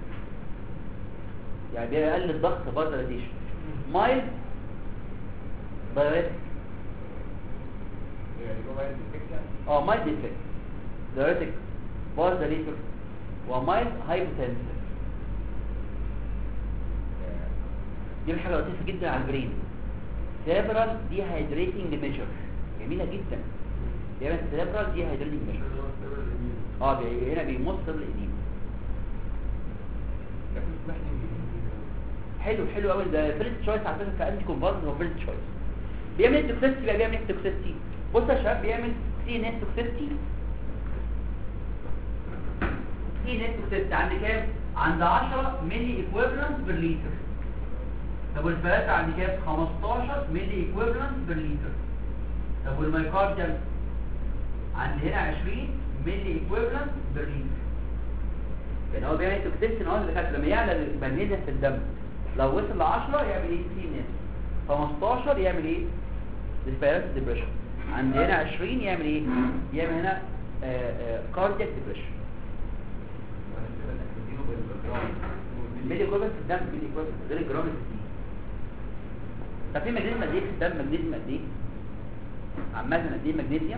يعني بيقلل الضغط فاز دايليشن مايل دايريتك يعني هو عايز الفكرة اه مايل ديفكت دايريتك فاز دايليشن ومايل هايبوتنسيف دي حاجه لطيفه جدا على البرين سيربرال دي هيدريتنج ميجر جميله جدا يبقى سيربرال دي هيدريتنج ميجر اه بي- هنا بيمص القديم حلو حلو قوي ده فيرست تشويس على فكره كانتي كونفالس هو فيرست تشويس بيعمل توكسيستي بقى بيعمل توكسيستي بص يا شباب بيعمل سي ان اس توكسيستي سي ان اس توكسيستي عند كام عند 10 ملي ايكويفالنت بير لتر طب والفلاتة عند كام 15 ملي ايكويفالنت بير لتر طب والمايكارديال عند هنا 20 ملي ايكويفالنت بير لتر يعني هو بيعمل توكسيستي ان هو اللي كانت لما يعلى المغنيسيوم في الدم لو وصل ل 10 يعمل ايه سي ان اس 15 يعمل ايه ريسبيراتوري ديبريشن عند هنا 20 يعمل ايه يعمل هنا كاردياك ديبريشن ملي كوبل في الدم ملي كوبل غير الجرام اللي فيه طب في مغنيسيوم قد ايه في الدم مغنيسيوم قد ايه عامه قد ايه مغنيسيوم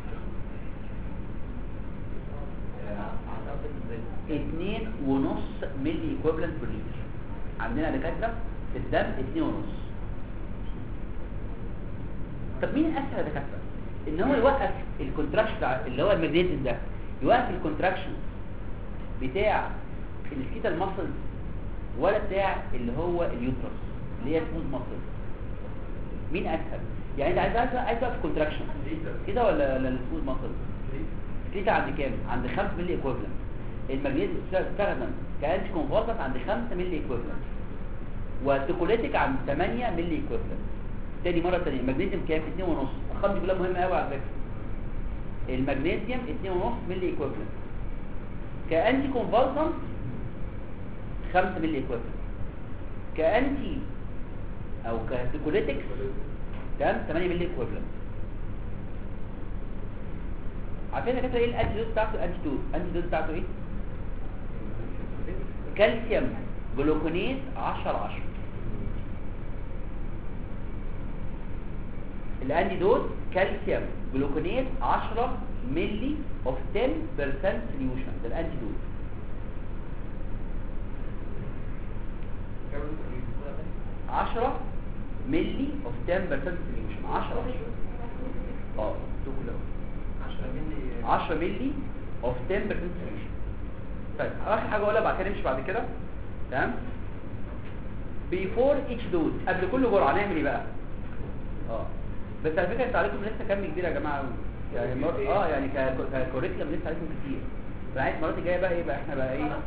اتنين ونص ملي ايكويفالنت بر لتر عندنا دكاتره في الدم اتنين ونص طب مين اسهل يا دكاتره ان هو يوقف الكونتراكشن بتاع اللي هو المغنيسيوم ده يوقف الكونتراكشن بتاع السكيتال ماسلز ولا بتاع اللي هو اليوترس اللي هي سموث ماسلز مين اسهل يعني انت عايز عايز عايز توقف الكونتراكشن كده ولا ولا السموث ماسلز سكيتا عند كام عند 5 ملي ايكويفالنت المغنيسيوم استخدم كانتي كونفالسنت عند 5 ملي ايكويفالنت والسيكوليتيك عند 8 ملي ايكويفالنت تاني مره تانية المغنيسيوم كام 2 ونص الارقام دي كلها مهمه قوي على فكره المغنيسيوم 2 ونص ملي ايكويفالنت كانتي كونفالسنت 5 ملي ايكويفالنت كانتي او كسيكوليتيك تمام 8 ملي ايكويفالنت عارفين يا كده ايه الانتي دوز بتاعته الانتي دوز الانتي دوز بتاعته ايه كالسيوم جلوكونيز 10 10 الانتي دوز كالسيوم جلوكونيز 10 ملي اوف 10% سوليوشن ده الانتي دوز عشرة ملي اوف 10% سوليوشن 10 اه دول كلهم 10 ملي اوف 10% سوليوشن طيب اخر حاجه اقولها بعد كده نمشي بعد كده تمام بيفور اتش دوز قبل كل جرعه نعمل ايه بقى اه بس على فكره انتوا عليكم لسه كم كبير يا جماعه قوي يعني مر... اه يعني ك- ككوريكلم لسه عليكم كتير فعايز المرات الجايه بقى ايه بقى احنا بقى ايه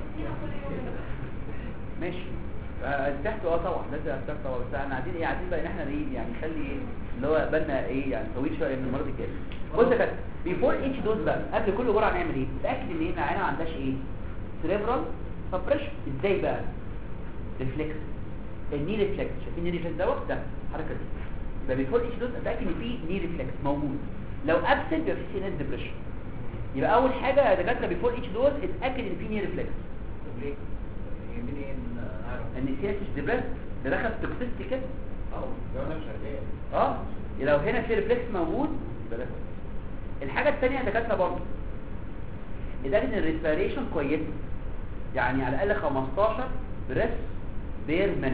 ماشي آه، تحت اه طبعا لازم تحت طبعا بس احنا قاعدين ايه قاعدين بقى ان احنا ايه يعني نخلي ايه اللي هو بالنا ايه يعني طويل شويه من المرات الجايه بص يا كابتن بيفور اتش دوز بقى قبل كل جرعه نعمل ايه نتاكد ان ايه العينه ما عندهاش ايه سيريبرال سبريشن ازاي بقى ريفلكس الني ريفلكس شايفين الني ريفلكس دوت ده الحركه دي يبقى بيفور اتش دوز اتاكد ان في ني ريفلكس موجود لو ابسنت يبقى في سينس ديبريشن يبقى اول حاجه يا دكاتره بيفور اتش دوز اتاكد ان في ني ريفلكس طب ليه؟ يهمني ايه ان اعرف ان السينس مش ديبريس ده دخل توكسيستي كده اه لو انا شغال اه لو هنا في ريفلكس موجود يبقى ده كويس. الحاجه الثانيه يا دكاتره برضه ده ان الريسبيريشن كويسه يعني على الاقل 15 بريس بير مينيت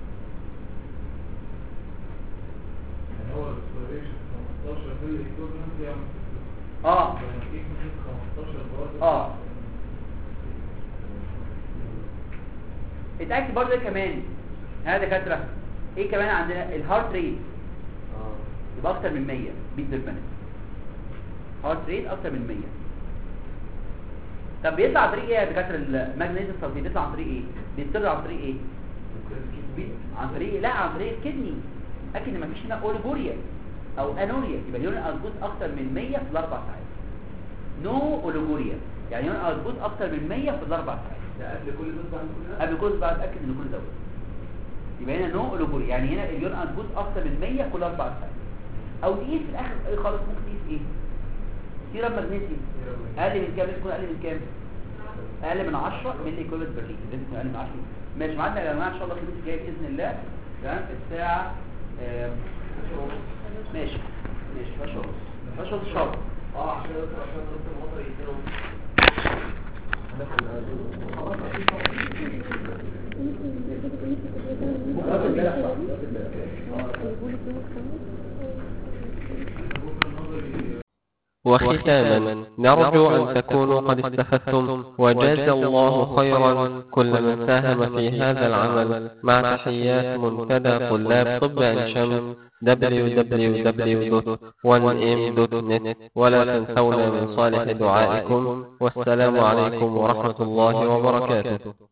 يعني هو الاكسلريشن 15 ملي ايكويفالنت يعمل اه يعني ايه كمية 15 برضه اه اتاكد برضه إيه كمان هذا دكاتره ايه كمان عندنا الهارت ريت اه يبقى اكتر من 100 بيت بير مينيت هارت ريت اكتر من 100 طب بيطلع عن طريق ايه يا دكاتره الماجنيزيوم سلفيت بيطلع عن طريق ايه بيطلع عن طريق ايه بي- عن طريق لا عن طريق الكدني اكد ان مفيش هنا اوليجوريا او انوريا يبقى اليورين اوتبوت اكتر من 100 في الاربع ساعات نو اوليجوريا يعني اليورين اوتبوت اكتر من 100 في الاربع ساعات ده قبل كل دوز بعد كل ده قبل كل بقى اتاكد ان كل دوت يبقى هنا نو اوليجوري يعني هنا اليون انبوت اكتر من 100 كل اربع ساعات او تقيس في الاخر ايه خالص ممكن تقيس ايه سيرم مغنيسيوم اقل من كام لازم يكون اقل من كام اقل من 10 مللي كولت برلين لازم يكون اقل من 10 ماشي معانا يا جماعه ان شاء الله الخميس الجاي باذن الله تمام الساعه آم، ماشي ماشي فشل فشل شرط اه عشان عشان نص المطر يدينهم وختاما نرجو أن تكونوا قد استفدتم وجاز الله خيرا كل من ساهم في هذا العمل مع تحيات منتدى طلاب طب عين شمس www.1m.net ولا تنسونا من صالح دعائكم والسلام عليكم ورحمة الله وبركاته